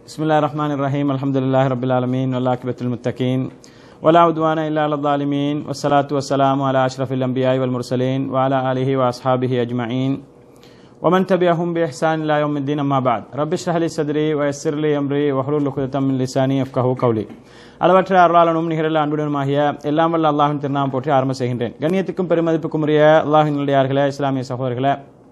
بسم الله الرحمن الرحيم الحمد لله رب العالمين والعاقبة للمتقين ولا عدوان إلا على الظالمين والصلاة والسلام على أشرف الأنبياء والمرسلين وعلى آله وأصحابه أجمعين ومن تبعهم بإحسان إلى يوم الدين أما بعد رب اشرح لي صدري ويسر لي أمري واحلل عقدة من لساني يفقهوا قولي அளவற்ற அருளாளனும் நிகரில் அன்புடனுமாகிய எல்லாம் வல்ல அல்லாஹின் திருநாமம் போற்றி ஆரம்ப செய்கின்றேன் கண்ணியத்துக்கும் பெருமதிப்புக்கும் உரிய அல்லாஹின் நல்லடியார்களே இஸ்லாமிய சகோதரர்களே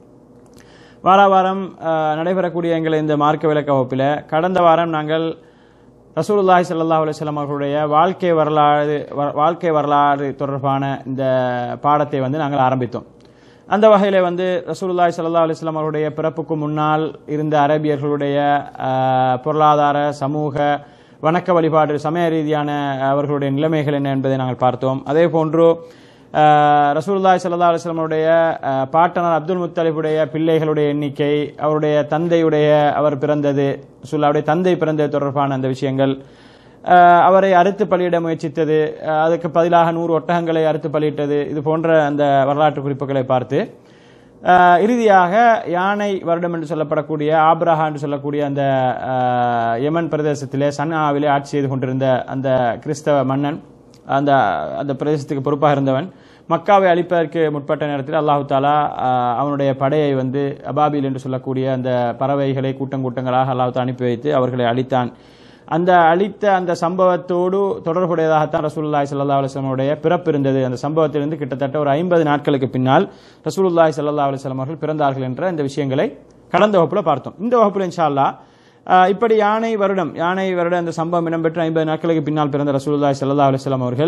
வார வாரம் அஹ், நடைபெறக்கூடிய எங்கள் இந்த மார்க்க விளக்க வகுப்பில் கடந்த வாரம் நாங்கள் ரசூலுல்லாஹி ஸல்லல்லாஹு அலைஹி வஸல்லம் அவர்களுடைய வாழ்க்கை வரலாறு வ- வாழ்க்கை வரலாறு தொடர்பான இந்த பாடத்தை வந்து நாங்கள் ஆரம்பித்தோம் அந்த வகையில் வந்து ரசூலுல்லாஹி ஸல்லல்லாஹு அலைஹி வஸல்லம் அவருடைய பிறப்புக்கு முன்னால் இருந்த அரேபியர்களுடைய அஹ், பொருளாதார சமூக வணக்க வழிபாடு சமய ரீதியான அவர்களுடைய நிலைமைகள் என்ன என்பதை நாங்கள் பார்த்தோம் அதே போன்று அஹ், ரசூலுல்லாஹி ஸல்லல்லாஹு அலைஹி வஸல்லம் அவருடைய அஹ், பாட்டனார் அப்துல் முத்தலிபுடைய பிள்ளைகளுடைய எண்ணிக்கை அவருடைய தந்தையுடைய அவர் பிறந்தது ரசூலுல்லாஹுடைய தந்தை பிறந்தது தொடர்பான அந்த விஷயங்கள் அஹ், அவரை அறுத்து பலியிட முயற்சித்தது அஹ், அதுக்கு பதிலாக நூறு ஒட்டகங்களை அறுத்து பலியிட்டது இது போன்ற அந்த வரலாற்று குறிப்புகளை பார்த்து அஹ், இறுதியாக யானை வருடம் என்று சொல்லப்படக்கூடிய ஆப்ரஹா என்று சொல்லக்கூடிய அந்த அஹ், யமன் பிரதேசத்திலே சன்னாவிலே ஆட்சி செய்து கொண்டிருந்த அந்த கிறிஸ்தவ மன்னன் அந்த அந்த பிரதேசத்துக்கு பொறுப்பாக இருந்தவன் மக்காவை அழிப்பதற்கு முற்பட்ட நேரத்தில் அல்லாஹு தாலா அஹ், அவனுடைய படையை வந்து அபாபில் என்று சொல்லக்கூடிய அந்த பறவைகளை கூட்டம் கூட்டங்களாக அல்லாஹு தாலா அனுப்பி வைத்து அவர்களை அழித்தான் அந்த அழித்த அந்த சம்பவத்தோடு தொடர்புடையதாகத்தான் ரசூலுல்லாஹி ஸல்லல்லாஹு அலைஹி வஸல்லம் உடைய பிறப்பு இருந்தது அந்த சம்பவத்திலிருந்து கிட்டத்தட்ட ஒரு ஐம்பது நாட்களுக்கு பின்னால் ரசூலுல்லாஹி ஸல்லல்லாஹு அலைஹி வஸல்லம் அவர்கள் பிறந்தார்கள் என்ற இந்த விஷயங்களை கடந்த வகுப்புல பார்த்தோம் இந்த வகுப்புல இன்ஷா அல்லாஹ் அஹ், இப்படி யானை வருடம் யானை வருடம் அந்த சம்பவம் இடம்பெற்ற ஐம்பது நாட்களுக்கு பின்னால் பிறந்த ரசூலுல்லாஹி ஸல்லல்லாஹு அலைஹி வஸல்லம் அவர்கள்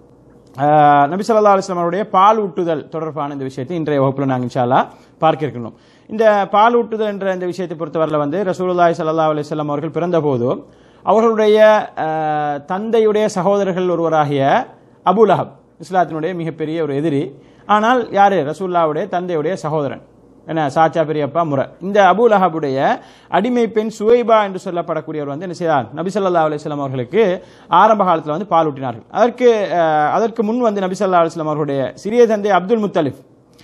அஹ், நபி ஸல்லல்லாஹு அலைஹி வஸல்லம் அவருடைய பால் ஊட்டுதல் தொடர்பான இந்த விஷயத்தை இன்றைய வகுப்புல நாங்கள் இன்ஷா அல்லாஹ் பார்க்க இருக்கின்றோம் இந்த பால் ஊட்டுதல் என்ற இந்த விஷயத்தை பொறுத்தவரையில் வந்து ரசூலுல்லாஹி ஸல்லல்லாஹு அலைஹி வஸல்லம் அவர்கள் பிறந்தபோது அவர்களுடைய அஹ், தந்தையுடைய சகோதரர்கள் ஒருவராகிய அபூ லஹப் இஸ்லாத்தினுடைய மிகப்பெரிய ஒரு எதிரி ஆனால் யாரு ரசூல்லாவுடைய தந்தையுடைய சகோதரன் என்ன சாச்சா பெரியப்பா முறை இந்த அபூ லஹபுடைய அடிமை பெண் சுவைபா என்று சொல்லப்படக்கூடியவர் வந்து என்ன செய்தார் நபி ஸல்லல்லாஹு அலைஹி வஸல்லம் அவர்களுக்கு ஆரம்ப காலத்தில் வந்து பால் ஊட்டினார்கள் அதற்கு அஹ், அதற்கு முன் வந்து நபி ஸல்லல்லாஹு அலைஹி வஸல்லம் அவர்களுடைய சிறிய தந்தை அப்துல் முத்தலிப்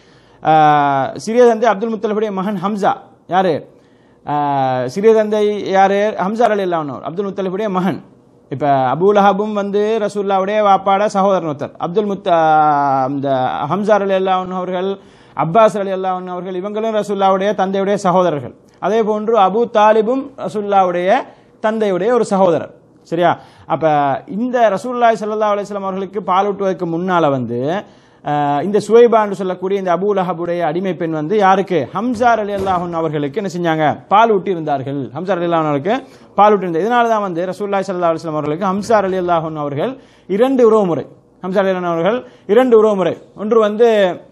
ஆஹ் சிறிய தந்தை அப்துல் முத்தலிபுடைய மகன் ஹம்சா யாரு ஆஹ் சிறிய தந்தை யாரு ஹம்சா அலி அல்லாஹ் அப்துல் முத்தலிபுடைய மகன் இப்ப அபூலஹபும் வந்து ரசூல்லாவுடைய வாப்பாட சகோதரன் ஒருத்தர் அப்துல் முத்த ஆஹ் இந்த ஹம்சா அலி அல்லாஹ் அவர்கள் அப்பாஸ் அலி அல்லாஹ் அவர்கள் இவங்களும் ரசூல்லாவுடைய தந்தையுடைய சகோதரர்கள் அதே போன்று அபு தாலிபும் ரசூல்லாவுடைய தந்தையுடைய ஒரு சகோதரர் சரியா அப்ப இந்த ரசூலுல்லாஹி ஸல்லல்லாஹு அலைஹி வஸல்லம் அவர்களுக்கு பாலூட்டுவதற்கு முன்னால வந்து அஹ், இந்த சுவைபா என்று சொல்லக்கூடிய இந்த அபூ லஹபுடைய அடிமை பெண் வந்து யாருக்கு ஹம்சார் அலி அல்லாஹன் அவர்களுக்கு என்ன செஞ்சாங்க பால் ஊட்டி இருந்தார்கள் ஹம்சார் அலி அல்லாஹன் அவர்களுக்கு பால் ஊட்டி இருந்தார் இதனால தான் வந்து ரசூலுல்லாஹி ஸல்லல்லாஹு அலைஹி வஸல்லம் அவர்களுக்கு ஹம்சார் அலி அல்லாஹன் அவர்கள் இரண்டு உறவுமுறை ஹம்சார் அலி அல்லாஹன் அவர்கள் இரண்டு உறவுமுறை ஒன்று வந்து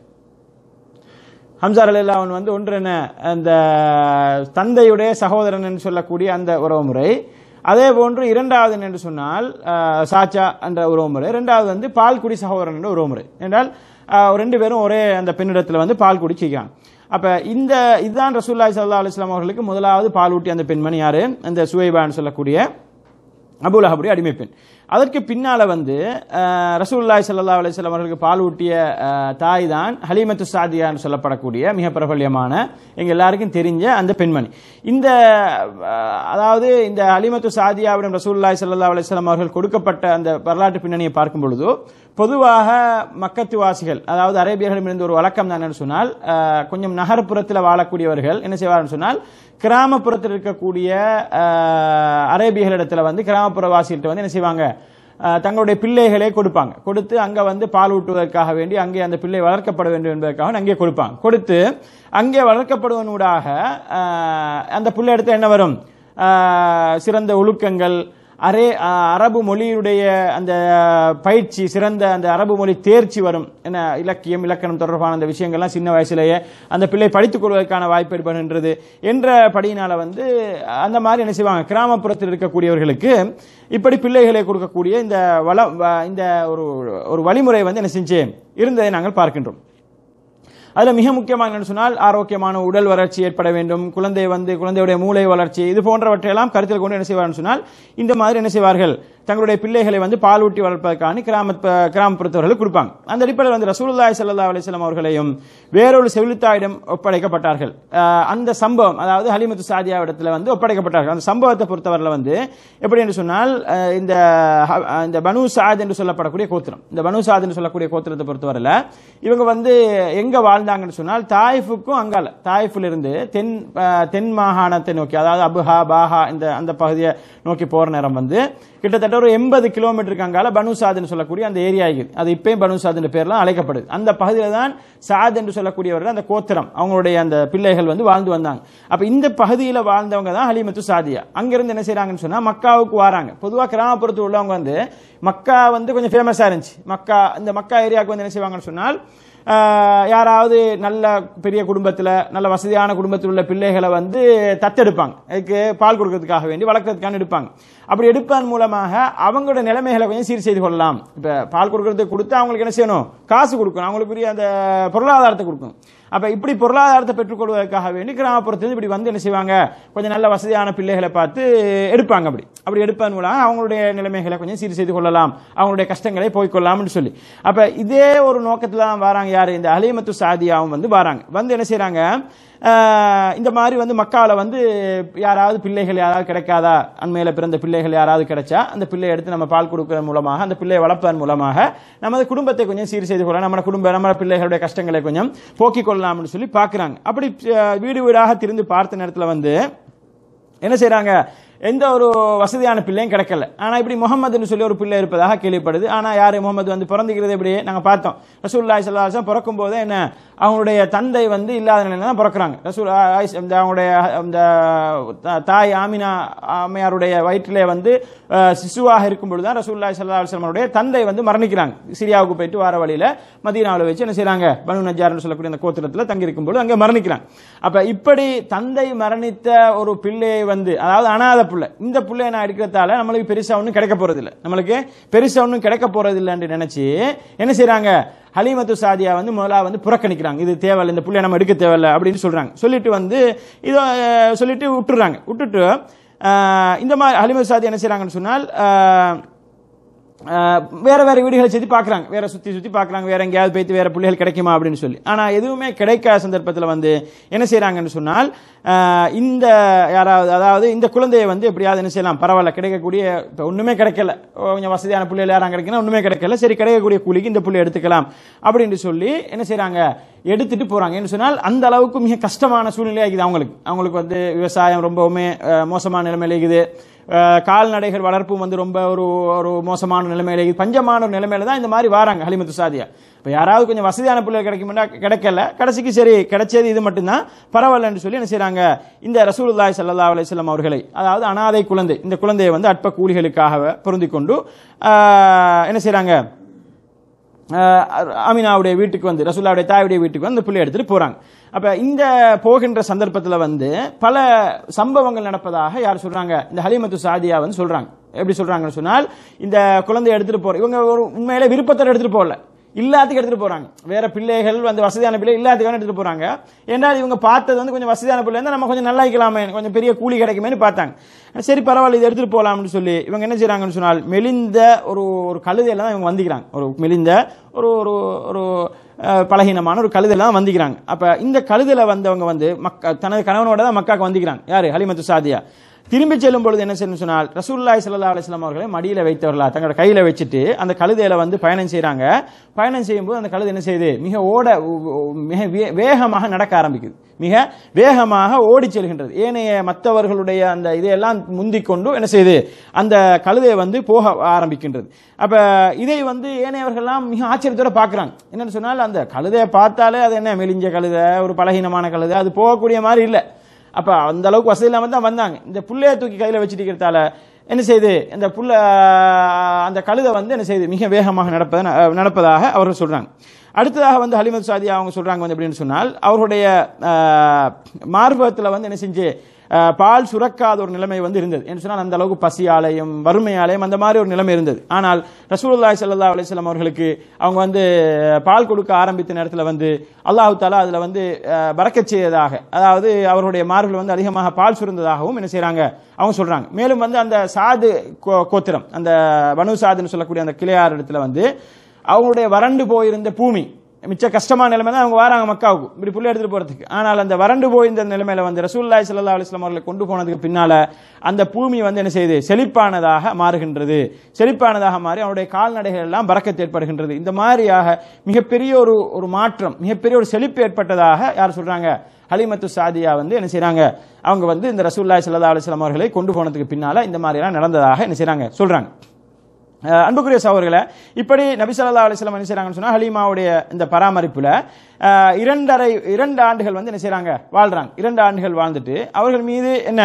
ஹம்சார் அலி அல்லாஹன் வந்து ஒன்று என்ன அந்த தந்தையுடைய சகோதரன் என்று சொல்லக்கூடிய அந்த உறவுமுறை அதே போன்று இரண்டாவது என்று சொன்னால் அஹ், சாச்சா என்ற உறவுமுறை இரண்டாவது வந்து பால்குடி சகோதரன் என்ற உறவுமுறை என்றால் அஹ், ரெண்டு பேரும் ஒரே அந்த பெண்ணிடத்தில் வந்து பால் குடிச்சிக்காங்க அப்ப இந்த இதுதான் ரசூல்லாய் சல்லா அலிஸ்லாம் அவர்களுக்கு முதலாவது பால் ஊட்டி அந்த பெண்மணி யாரு அந்த சுவைபான்னு சொல்லக்கூடிய அபுல் அஹபுடைய அடிமை பெண் அதற்கு பின்னால வந்து அஹ், ரசூலுல்லாஹி ஸல்லல்லாஹு அலைஹி வஸல்லம் அவர்களுக்கு பால் ஊட்டிய அஹ், தாய் தான் ஹலீமத்து சாதியான்னு சொல்லப்படக்கூடிய மிக பிரபல்யமான எங்க எல்லாருக்கும் தெரிஞ்ச அந்த பெண்மணி இந்த அஹ், அதாவது இந்த ஹலீமத்து சாதியாவிடம் ரசூலுல்லாஹி ஸல்லல்லாஹு அலைஹி வஸல்லம் அவர்கள் கொடுக்கப்பட்ட அந்த வரலாற்று பின்னணியை பார்க்கும் பொழுது பொதுவாக மக்கத்துவாசிகள் அதாவது அரேபியர்களிடமிருந்து ஒரு வழக்கம் தான் என்னன்னு சொன்னால் அஹ், கொஞ்சம் நகர்ப்புறத்தில் வாழக்கூடியவர்கள் என்ன செய்வார்னு சொன்னால் கிராமப்புறத்தில் இருக்கக்கூடிய அஹ், அரேபியர்களிடத்துல வந்து கிராமப்புறவாசிகள்கிட்ட வந்து என்ன செய்வாங்க அஹ், தங்களுடைய பிள்ளைகளே கொடுப்பாங்க கொடுத்து அங்க வந்து பால் ஊட்டுவதற்காக வேண்டி அங்கே அந்த பிள்ளை வளர்க்கப்பட வேண்டும் என்பதற்காக அங்கே கொடுப்பாங்க கொடுத்து அங்கே வளர்க்கப்படுவனூடாக அஹ், அந்த பிள்ளை இடத்துல என்ன வரும் அஹ், சிறந்த ஒழுக்கங்கள் அரே அஹ், அரபு மொழியுடைய அந்த பயிற்சி சிறந்த அந்த அரபு மொழி தேர்ச்சி வரும் என்ன இலக்கியம் இலக்கணம் தொடர்பான அந்த விஷயங்கள்லாம் சின்ன வயசுலேயே அந்த பிள்ளை படித்துக் கொள்வதற்கான வாய்ப்பு ஏற்படுகின்றது என்ற படியினால வந்து அந்த மாதிரி என்ன செய்வாங்க கிராமப்புறத்தில் இருக்கக்கூடியவர்களுக்கு இப்படி பிள்ளைகளை கொடுக்கக்கூடிய இந்த வள வ- இந்த ஒரு ஒரு வழிமுறை வந்து என்ன செஞ்சு இருந்ததை நாங்கள் பார்க்கின்றோம் அதுல மிக முக்கியமாக என்னன்னு சொன்னால் ஆரோக்கியமான உடல் வளர்ச்சி ஏற்பட வேண்டும் குழந்தை வந்து குழந்தையுடைய மூளை வளர்ச்சி இது போன்றவற்றையெல்லாம் கருத்தில் கொண்டு என்ன செய்வார்கள் சொன்னால் இந்த மாதிரி என்ன செய்வார்கள் தங்களுடைய பிள்ளைகளை வந்து பால் ஊட்டி வளர்ப்பதற்கான கிராம கிராமப்புறத்தவர்களுக்கு கொடுப்பாங்க அந்த அடிப்படையில் வந்து ரசூலுல்லாஹி ஸல்லல்லாஹு அலைஹி வஸல்லம் அவர்களையும் வேறொரு செவிலித்தாயிடம் ஒப்படைக்கப்பட்டார்கள் அஹ் அந்த சம்பவம் அதாவது ஹலிமத்து சாதியாவிடத்தில் வந்து ஒப்படைக்கப்பட்டார்கள் அந்த சம்பவத்தை பொறுத்தவரையில் வந்து எப்படி என்று சொன்னால் அஹ் இந்த ஹ- இந்த பனு சாத் என்று சொல்லப்படக்கூடிய கோத்திரம் இந்த பனு சாத் என்று சொல்லக்கூடிய கோத்திரத்தை பொறுத்தவரையில் இவங்க வந்து எங்க வாழ்ந்தாங்கன்னு சொன்னால் தாயிஃபுக்கும் அங்கால தாயிஃபில் இருந்து தென் அஹ், தென் மாகாணத்தை நோக்கி அதாவது அபுஹா பாஹா இந்த அந்த பகுதியை நோக்கி போற நேரம் வந்து கிட்டத்தட்ட ஒரு எண்பது கிலோமீட்டருக்கு அங்கால பனு சாத்னு சொல்லக்கூடிய அந்த ஏரியா இருக்குது அது இப்பயும் பனு சாத் என்ற பேர்லாம் அழைக்கப்படுது அந்த பகுதியில் தான் சாத் என்று சொல்லக்கூடியவர்கள் அந்த கோத்திரம் அவங்களுடைய அந்த பிள்ளைகள் வந்து வாழ்ந்து வந்தாங்க அப்ப இந்த பகுதியில் வாழ்ந்தவங்க தான் ஹலிமத்து சாதியா அங்கிருந்து என்ன செய்றாங்கன்னு சொன்னா மக்காவுக்கு வராங்க பொதுவா கிராமப்புறத்தில் உள்ளவங்க வந்து மக்கா வந்து கொஞ்சம் ஃபேமஸா இருந்துச்சு மக்கா இந்த மக்கா ஏரியாவுக்கு வந்து என்ன செய்வாங்கன்னு சொன்னால் ஆஹ், யாராவது நல்ல பெரிய குடும்பத்தில் நல்ல வசதியான குடும்பத்தில் உள்ள பிள்ளைகளை வந்து தத்தெடுப்பாங்க அதுக்கு பால் கொடுக்கறதுக்காக வேண்டி வளர்க்கறதுக்கான எடுப்பாங்க அப்படி எடுப்பதன் மூலமாக அவங்களோட நிலைமைகளை கொஞ்சம் சீர் செய்து கொள்ளலாம் இப்போ பால் கொடுக்கறதுக்கு கொடுத்து அவங்களுக்கு என்ன செய்யணும் காசு கொடுக்கணும் அவங்களுக்குரிய அந்த பொருளாதாரத்தை கொடுக்கணும் அப்ப இப்படி பொருளாதாரத்தை பெற்றுக்கொள்வதற்காக வேண்டி கிராமப்புறத்துல இப்படி வந்து என்ன செய்வாங்க கொஞ்சம் நல்ல வசதியான பிள்ளைகளை பார்த்து எடுப்பாங்க அப்படி அப்படி எடுப்பதன் மூலம் அவங்களுடைய நிலைமைகளை கொஞ்சம் சீர் செய்து கொள்ளலாம் அவங்களுடைய கஷ்டங்களை போய்க்கொள்ளலாம்னு சொல்லி அப்ப இதே ஒரு நோக்கத்துல தான் வராங்க யாரு இந்த அலிமத்து சாதியாவும் வந்து வராங்க வந்து என்ன செய்றாங்க ஆஹ், இந்த மாதிரி வந்து மக்கால வந்து யாராவது பிள்ளைகள் யாராவது கிடைக்காதா அண்மையில பிறந்த பிள்ளைகள் யாராவது கிடைச்சா அந்த பிள்ளையை எடுத்து நம்ம பால் கொடுக்கறதன் மூலமாக அந்த பிள்ளையை வளர்ப்பதன் மூலமாக நமது குடும்பத்தை கொஞ்சம் சீர் செய்து கொள்ள நம்ம குடும்ப நம்ம பிள்ளைகளுடைய கஷ்டங்களை கொஞ்சம் போக்கிக் கொள்ளலாம்னு சொல்லி பார்க்கறாங்க அப்படி அஹ், வீடு வீடாக திருந்து பார்த்த நேரத்தில் வந்து என்ன செய்றாங்க எந்த ஒரு வசதியான பிள்ளையும் கிடைக்கல ஆனா இப்படி முகமதுன்னு சொல்லி ஒரு பிள்ளை இருப்பதாக கேள்விப்படுது ஆனா யாரு முகமது வந்து பிறந்துக்கிறது எப்படி நாங்க பார்த்தோம் ரசூல்லாய் சல்லாஹம் பிறக்கும் போதே என்ன அவங்களுடைய தந்தை வந்து இல்லாத நிலையில தான் பிறக்கிறாங்க ரசூல் ஆயிஷ் இந்த அவங்களுடைய இந்த த- தாய் ஆமினா அம்மையாருடைய வயிற்றிலே வந்து அஹ், சிசுவாக இருக்கும் பொழுது தான் ரசூல்லாய் சல்லா அலுவலமனுடைய தந்தை வந்து மரணிக்கிறாங்க சிரியாவுக்கு போயிட்டு வர வழியில மதீனாவில் வச்சு என்ன செய்றாங்க பனு நஜார்னு சொல்லக்கூடிய அந்த கோத்திரத்தில் தங்கி இருக்கும் பொழுது அங்கே மரணிக்கிறாங்க அப்ப இப்படி தந்தை மரணித்த ஒரு பிள்ளையை வந்து அதாவது அனாதை பிள்ளை இந்த பிள்ளையை நான் எடுக்கிறதால நம்மளுக்கு பெருசா ஒன்றும் கிடைக்க போறதில்லை நம்மளுக்கு பெருசா ஒன்றும் கிடைக்க போறதில்லைன்னு நினைச்சு என்ன செய்றாங்க ஹலீமத்து சாதியா வந்து முதலா வந்து புறக்கணிக்கிறாங்க இது தேவையில்லை இந்த புள்ளைய நம்ம எடுக்க தேவையில்லை அப்படின்னு சொல்றாங்க சொல்லிட்டு வந்து இதை அஹ், சொல்லிட்டு விட்டுறாங்க விட்டுட்டு அஹ், இந்த மாதிரி ஹலிமத்து சாதி என்ன செய்றாங்கன்னு சொன்னால் அஹ், ஆஹ் வேற வேற வீடுகளை சுத்தி பார்க்கறாங்க வேற சுத்தி சுத்தி பார்க்கறாங்க வேற எங்கேயாவது போயிட்டு வேற பிள்ளைகள் கிடைக்குமா அப்படின்னு சொல்லி ஆனா எதுவுமே கிடைக்காத சந்தர்ப்பத்தில் வந்து என்ன செய்றாங்கன்னு சொன்னால் ஆஹ் இந்த யாராவது அதாவது இந்த குழந்தையை வந்து எப்படியாவது என்ன செய்யலாம் பரவாயில்ல கிடைக்கக்கூடிய இப்போ ஒண்ணுமே கிடைக்கல கொஞ்சம் வசதியான பிள்ளைகள் யாரும் கிடைக்கணும் ஒண்ணுமே கிடைக்கல சரி கிடைக்கக்கூடிய கூலிக்கு இந்த புள்ளை எடுத்துக்கலாம் அப்படின்னு சொல்லி என்ன செய்றாங்க எடுத்துட்டு போறாங்க என்ன சொன்னால் அந்த அளவுக்கு மிக கஷ்டமான சூழ்நிலையா இருக்குது அவங்களுக்கு அவங்களுக்கு வந்து விவசாயம் ரொம்பவுமே ஆஹ் மோசமான நிலைமையில இருக்குது அஹ் கால்நடைகள் வளர்ப்பும் வந்து ரொம்ப ஒரு ஒரு மோசமான நிலைமையில இருக்குது. பஞ்சமான ஒரு நிலைமையில தான் இந்த மாதிரி வராங்க ஹலிமத்து சாதியா இப்போ யாராவது கொஞ்சம் வசதியான பிள்ளை கிடைக்கும்னா கிடைக்கல கடைசிக்கு சரி கிடைச்சது இது மட்டும்தான் பரவாயில்லன்னு சொல்லி என்ன செய்றாங்க இந்த ரசூலுல்லாஹி ஸல்லல்லாஹு அலைஹி வஸல்லம் அவர்களை அதாவது அனாதை குழந்தை இந்த குழந்தையை வந்து அற்ப கூலிகளுக்காக பொருந்திக் கொண்டு ஆஹ், என்ன செய்றாங்க ஆஹ் அமினாவுடைய வீட்டுக்கு வந்து ரசூல்லாவுடைய தாயுடைய வீட்டுக்கு வந்து அந்த பிள்ளை எடுத்துட்டு போறாங்க அப்ப இந்த போகின்ற சந்தர்ப்பத்துல வந்து பல சம்பவங்கள் நடப்பதாக யார் சொல்றாங்க இந்த ஹலிமத்து சாதியா வந்து சொல்றாங்க எப்படி சொல்றாங்கன்னு சொன்னால் இந்த குழந்தையை எடுத்துட்டு போற இவங்க ஒரு உண்மையில விருப்பத்தோட எடுத்துட்டு போகல இல்லாத்துக்கு எடுத்துட்டு போறாங்க வேற பிள்ளைகள் வந்து வசதியான பிள்ளை இல்லாத்துக்கான எடுத்துட்டு போறாங்க ஏன்னால் இவங்க பார்த்தது வந்து கொஞ்சம் வசதியான பிள்ளை இருந்தா நம்ம கொஞ்சம் நல்லா இருக்கலாமே கொஞ்சம் பெரிய கூலி கிடைக்குமேன்னு பார்த்தாங்க சரி பரவாயில்ல இதை எடுத்துட்டு போலாம்னு சொல்லி இவங்க என்ன செய்றாங்கன்னு சொன்னால் மெலிந்த ஒரு ஒரு கழுதையில தான் இவங்க வந்திக்கிறாங்க ஒரு மெலிந்த ஒரு ஒரு ஒரு அஹ், பலகீனமான ஒரு கழுதையில தான் வந்திக்கிறாங்க அப்ப இந்த கழுதையில வந்தவங்க வந்து மக்க தனது கணவனோட தான் மக்காக்கு வந்திக்கிறாங்க யாரு ஹலிமத்து சாதியா திரும்பி செல்லும் பொழுது என்ன செய்யணும் சொன்னால் ரசூல்லாய் ஸல்லல்லாஹு அலைஹி வஸல்லம் அவர்களை மடியில வைத்தவர்களா தங்களோட கையில வச்சுட்டு அந்த கழுதையில வந்து பயணம் செய்றாங்க பயணம் செய்யும்போது அந்த கழுதை என்ன செய்யுது மிக ஓட உ- உ- மிக வே- வேகமாக நடக்க ஆரம்பிக்குது மிக வேகமாக ஓடி செல்கின்றது ஏனைய மற்றவர்களுடைய அந்த இதையெல்லாம் முந்திக் கொண்டு என்ன செய்யுது அந்த கழுதை வந்து போக ஆரம்பிக்கின்றது அப்ப இதை வந்து ஏனையவர்கள்லாம் மிக ஆச்சரியத்தோட பார்க்கறாங்க என்னன்னு சொன்னால் அந்த கழுதையை பார்த்தாலே அது என்ன மெலிஞ்ச கழுதை ஒரு பலகீனமான கழுதை அது போகக்கூடிய மாதிரி இல்லை அப்ப அந்த அளவுக்கு வசதி இல்லாம தான் வந்தாங்க இந்த புள்ளைய தூக்கி கையில வச்சுட்டு இருக்கிறதால என்ன செய்யுது இந்த புள்ள அந்த கழுதை வந்து என்ன செய்யுது மிக வேகமாக நடப்பத நடப்பதாக அவர்கள் சொல்றாங்க அடுத்ததாக வந்து ஹலிமத் சாதி அவங்க சொல்றாங்க வந்து எப்படின்னு சொன்னால் அவருடைய மார்பகத்தில் வந்து என்ன செஞ்சு அஹ், பால் சுரக்காத ஒரு நிலைமை வந்து இருந்தது என்று சொன்னால் அந்த அளவுக்கு பசியாலயம் வறுமையாலயம் அந்த மாதிரி ஒரு நிலைமை இருந்தது ஆனால் ரசூலுல்லாஹி ஸல்லல்லாஹு அலைஹி வஸல்லம் அவர்களுக்கு அவங்க வந்து பால் கொடுக்க ஆரம்பித்த நேரத்தில் வந்து அல்லாஹ் தாலா அதுல வந்து அஹ், பறக்கச் செய்ததாக அதாவது அவருடைய மார்பில் வந்து அதிகமாக பால் சுரந்ததாகவும் என்ன செய்றாங்க அவங்க சொல்றாங்க மேலும் வந்து அந்த சாது கோ- கோத்திரம் அந்த பனு சாதுன்னு சொல்லக்கூடிய அந்த கிளையார் இடத்துல வந்து அவங்களுடைய வறண்டு போயிருந்த பூமி மிச்ச கஷ்டமான நிலைமை தான் அவங்க வராங்க மக்காவுக்கு இப்படி புள்ளி எடுத்துட்டு போறதுக்கு ஆனால் அந்த வறண்டு போயிருந்த நிலைமையில வந்து ரசூல்லாய் ஸல்லல்லாஹு அலைஹி வஸல்லம் அவர்களை கொண்டு போனதுக்கு பின்னால அந்த பூமி வந்து என்ன செய்யுது செழிப்பானதாக மாறுகின்றது செழிப்பானதாக மாறி அவனுடைய கால்நடைகள் எல்லாம் பறக்கத்து ஏற்படுகின்றது இந்த மாதிரியாக மிகப்பெரிய ஒரு ஒரு மாற்றம் மிகப்பெரிய ஒரு செழிப்பு ஏற்பட்டதாக யார் சொல்றாங்க ஹலிமத்து சாதியா வந்து என்ன செய்றாங்க அவங்க வந்து இந்த ரசூல்லாய் ஸல்லல்லாஹு அலைஹி வஸல்லம் அவர்களை கொண்டு போனதுக்கு பின்னால இந்த மாதிரி எல்லாம் நடந்ததாக என்ன செய்றாங்க சொல்றாங்க அஹ் அன்புக்குரிய சகோதரர்களே இப்படி நபி ஸல்லல்லாஹு அலைஹி வஸல்லம் என்ன செய்றாங்கன்னு சொன்னா ஹலீமாவுடைய இந்த பராமரிப்புல அஹ், இரண்டரை இரண்டு ஆண்டுகள் வந்து என்ன செய்றாங்க வாழ்றாங்க இரண்டு ஆண்டுகள் வாழ்ந்துட்டு அவர்கள் மீது என்ன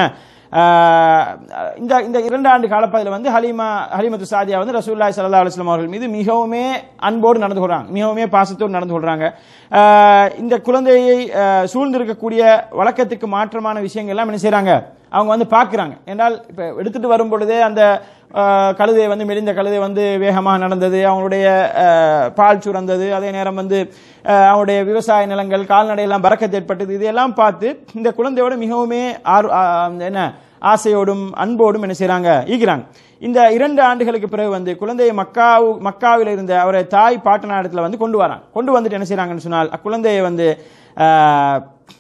அஹ், இந்த இந்த இரண்டு ஆண்டு காலப்பகுதியில் வந்து ஹலீமா ஹலீமத்து சாதியா வந்து ரசூலுல்லாஹி ஸல்லல்லாஹு அலைஹி வஸல்லம் அவர்கள் மீது மிகவுமே அன்போடு நடந்து கொள்றாங்க மிகவுமே பாசத்தோடு நடந்து கொள்றாங்க அஹ், இந்த குழந்தையை அஹ், சூழ்ந்திருக்கக்கூடிய வழக்கத்துக்கு மாற்றமான விஷயங்கள் எல்லாம் என்ன செய்றாங்க அவங்க வந்து பார்க்குறாங்க என்றால் இப்போ எடுத்துட்டு வரும் பொழுதே அந்த அஹ், கழுதை வந்து மெலிந்த கழுதை வந்து வேகமாக நடந்தது அவங்களுடைய அஹ், பால் சுரந்தது அதே நேரம் வந்து அஹ், அவங்களுடைய விவசாய நிலங்கள் கால்நடை எல்லாம் பறக்கத்து ஏற்பட்டது இதையெல்லாம் பார்த்து இந்த குழந்தையோட மிகவுமே ஆர் ஆ- என்ன ஆசையோடும் அன்போடும் என்ன செய்றாங்க ஈகிறாங்க இந்த இரண்டு ஆண்டுகளுக்கு பிறகு வந்து குழந்தையை மக்காவு மக்காவில் இருந்த அவரை தாய் பாட்டநாடத்தில் வந்து கொண்டு வராங்க கொண்டு வந்துட்டு என்ன செய்றாங்கன்னு சொன்னால் அக்குழந்தையை வந்து அஹ்,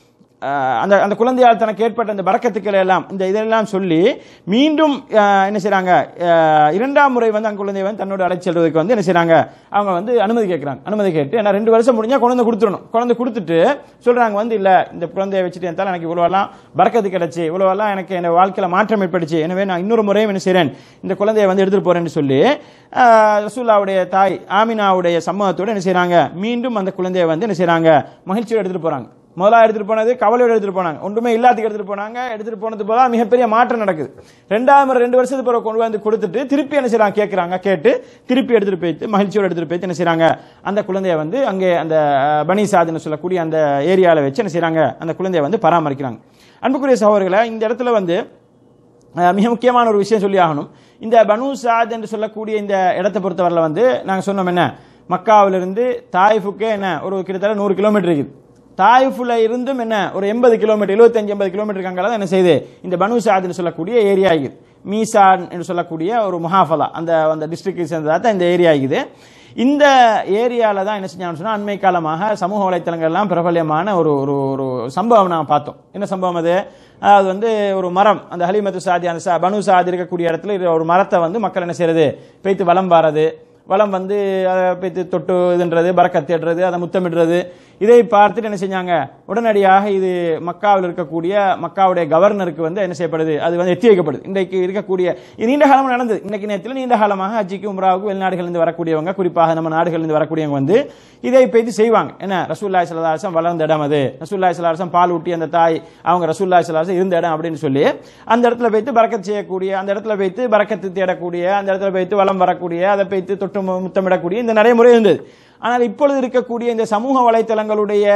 அஹ் அந்த அந்த குழந்தையால் தனக்கு ஏற்பட்ட அந்த பறக்கத்துக்களை எல்லாம் இந்த இதெல்லாம் சொல்லி மீண்டும் அஹ், என்ன செய்றாங்க அஹ், இரண்டாம் முறை வந்து அந்த குழந்தையை வந்து தன்னோட அழைச்சி செல்வதற்கு வந்து என்ன செய்றாங்க அவங்க வந்து அனுமதி கேட்கறாங்க அனுமதி கேட்டு ஏன்னா ரெண்டு வருஷம் முடிஞ்சா குழந்தை கொடுத்துடணும் குழந்தை கொடுத்துட்டு சொல்றாங்க வந்து இல்ல இந்த குழந்தையை வச்சுட்டு இருந்தாலும் எனக்கு இவ்வளவெல்லாம் பறக்கத்து கிடைச்சு இவ்வளவெல்லாம் எனக்கு என் வாழ்க்கையில மாற்றம் ஏற்பட்டுச்சு எனவே நான் இன்னொரு முறையும் என்ன செய்றேன் இந்த குழந்தையை வந்து எடுத்துட்டு போறேன்னு சொல்லி அஹ், ரசூல்லாவுடைய தாய் ஆமினாவுடைய சம்மதத்தோட என்ன செய்றாங்க மீண்டும் அந்த குழந்தையை வந்து என்ன செய்றாங்க மகிழ்ச்சியோட எடுத்துட்டு போறாங்க முதல்ல எடுத்துட்டு போனது கவலையோட எடுத்துட்டு போனாங்க ஒன்றுமே இல்லாததுக்கு எடுத்துட்டு போனாங்க எடுத்துட்டு போனது போல மிகப்பெரிய மாற்றம் நடக்குது ரெண்டாவது முறை ரெண்டு வருஷத்துக்கு பிறகு கொண்டு வந்து கொடுத்துட்டு திருப்பி என்ன செய்றாங்க கேட்கறாங்க கேட்டு திருப்பி எடுத்துட்டு போயிட்டு மகிழ்ச்சியோட எடுத்துட்டு போயிட்டு என்ன செய்றாங்க அந்த குழந்தைய வந்து அங்கே அந்த அஹ், பனி சாதுன்னு சொல்லக்கூடிய அந்த ஏரியால வச்சு என்ன செய்றாங்க அந்த குழந்தைய வந்து பராமரிக்கிறாங்க அன்புக்குரிய சகோதரர்களை இந்த இடத்துல வந்து அஹ், மிக முக்கியமான ஒரு விஷயம் சொல்லி ஆகணும் இந்த பனு சாத் என்று சொல்லக்கூடிய இந்த இடத்தை பொறுத்தவரையில் வந்து நாங்கள் சொன்னோம் என்ன மக்காவிலிருந்து தாய்ஃபுக்கே என்ன ஒரு கிட்டத்தட்ட நூறு கிலோமீட்டர் இருக்குது தாய்ஃபுல இருந்தும் என்ன ஒரு எண்பது கிலோமீட்டர் எழுபத்தஞ்சு எண்பது கிலோமீட்டருக்கு அங்கே தான் என்ன செய்யுது இந்த பனு சாத்னு சொல்லக்கூடிய ஏரியா இருக்குது மீசான் என்று சொல்லக்கூடிய ஒரு முஹாஃபலா அந்த அந்த டிஸ்ட்ரிக்ட் சேர்ந்ததாக தான் இந்த ஏரியா இருக்குது இந்த ஏரியால தான் என்ன செஞ்சாங்கன்னு சொன்னா அண்மை காலமாக சமூக வலைத்தளங்கள் எல்லாம் பிரபல்யமான ஒரு ஒரு ஒரு சம்பவம் நாங்கள் பார்த்தோம் என்ன சம்பவம் அது அது வந்து ஒரு மரம் அந்த ஹலிமத்து சாதி அந்த சா- பனு சாதி இருக்கக்கூடிய இடத்துல இது ஒரு மரத்தை வந்து மக்கள் என்ன செய்யறது பெய்த்து வலம் பாரது வலம் வந்து அதை பெய்த்து தொட்டு இதுன்றது பறக்கத் தேடுறது அதை முத்தமிடுறது இதை பார்த்துட்டு என்ன செஞ்சாங்க உடனடியாக இது மக்காவில் இருக்கக்கூடிய மக்காவுடைய கவர்னருக்கு வந்து என்ன செய்யப்படுது அது வந்து எத்தி வைக்கப்படுது இன்றைக்கு இருக்கக்கூடிய இது நீண்ட காலமாக நடந்தது இன்னைக்கு நேரத்தில் நீண்ட காலமாக ஹஜ்ஜிக்கு உம்ராவுக்கு வெளிநாடுகளிலிருந்து வரக்கூடியவங்க குறிப்பாக நம்ம நாடுகளிலிருந்து வரக்கூடியவங்க வந்து இதை பெய்து செய்வாங்க என்ன ரசூல்லாய் சல்லாசம் வளர்ந்த இடம் அது ரசூல்லாய் சல்லாசம் பால் ஊட்டி அந்த தாய் அவங்க ரசூல்லாய் சல்லாசம் இருந்த இடம் அப்படின்னு சொல்லி அந்த இடத்துல வைத்து பறக்கத் செய்யக்கூடிய அந்த இடத்துல வைத்து பறக்கத்து தேடக்கூடிய அந்த இடத்துல வைத்து வளம் வரக்கூடிய அதை வைத்து தொட்டு மு- முத்தமிடக்கூடிய இந்த நடைமுறை இருந்தது ஆனால் இப்பொழுது இருக்கக்கூடிய இந்த சமூக வலைத்தளங்களுடைய